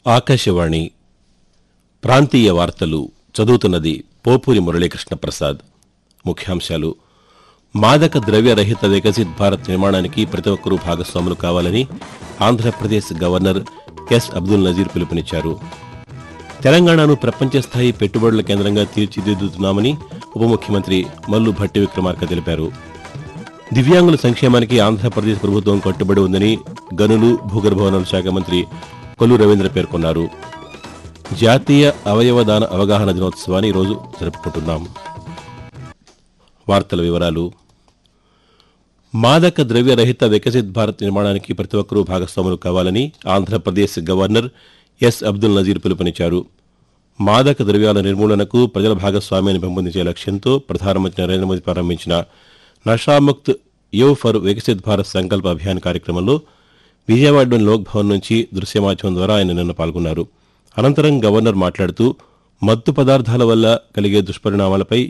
ఆకాశవాణి ప్రాంతీయ వార్తలు చదువుతున్నది పోపూరి మురళీకృష్ణ ప్రసాద్ ముఖ్యాంశాలు మాదక ద్రవ్య రహిత వికసిత్ భారత్ నిర్మాణానికి ప్రతి ఒక్కరూ భాగస్వాములు కావాలని ఆంధ్రప్రదేశ్ గవర్నర్ ఎస్ అబ్దుల్ నజీర్ పిలుపునిచ్చారు తెలంగాణను ప్రపంచ స్థాయి పెట్టుబడుల కేంద్రంగా తీర్చిదిద్దుతున్నామని ఉప ముఖ్యమంత్రి మల్లు భట్టి విక్రమార్క తెలిపారు దివ్యాంగుల సంక్షేమానికి ఆంధ్రప్రదేశ్ ప్రభుత్వం కట్టుబడి ఉందని గనులు భూగర్భ వనరుల శాఖ మంత్రి కొల్లు రవీంద్ర పేర్కొన్నారు జాతీయ అవయవ దాన అవగాహన దినోత్సవాన్ని ఈరోజు జరుపుకుంటున్నాం వార్తల వివరాలు మాదక ద్రవ్య రహిత వికసిత్ భారత్ నిర్మాణానికి ప్రతి ఒక్కరూ భాగస్వాములు కావాలని ఆంధ్రప్రదేశ్ గవర్నర్ ఎస్ అబ్దుల్ నజీర్ పిలుపునిచ్చారు మాదక ద్రవ్యాల నిర్మూలనకు ప్రజల భాగస్వామ్యాన్ని పెంపొందించే లక్ష్యంతో ప్రధానమంత్రి నరేంద్ర మోదీ ప్రారంభించిన నషాముక్త్ యువ్ ఫర్ వికసిత్ భారత్ సంకల్ప అభియాన్ కార్యక్రమంలో విజయవాడలోని లోక్ భవన్ నుంచి దృశ్య మాధ్యమం ద్వారా ఆయన నిన్న పాల్గొన్నారు అనంతరం గవర్నర్ మాట్లాడుతూ మత్తు పదార్థాల వల్ల కలిగే దుష్పరిణామాలపై